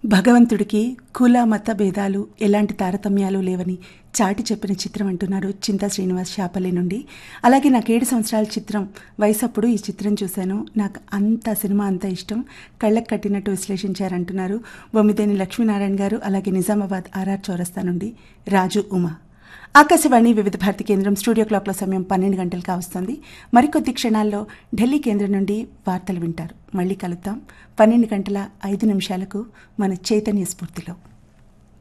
భగవంతుడికి కుల మత భేదాలు ఎలాంటి తారతమ్యాలు లేవని చాటి చెప్పిన చిత్రం అంటున్నారు చింతా శ్రీనివాస్ శాపల్లి నుండి అలాగే నాకు ఏడు సంవత్సరాల చిత్రం వయసప్పుడు ఈ చిత్రం చూశాను నాకు అంత సినిమా అంత ఇష్టం కళ్ళకు కట్టినట్టు విశ్లేషించారంటున్నారు బొమ్మిదేని లక్ష్మీనారాయణ గారు అలాగే నిజామాబాద్ ఆర్ఆర్ చౌరస్తా నుండి రాజు ఉమా ఆకాశవాణి వివిధ భారతి కేంద్రం స్టూడియో క్లాక్ల సమయం పన్నెండు గంటలు కావస్తుంది మరికొద్ది క్షణాల్లో ఢిల్లీ కేంద్రం నుండి వార్తలు వింటారు మళ్ళీ కలుద్దాం పన్నెండు గంటల ఐదు నిమిషాలకు మన చైతన్య స్ఫూర్తిలో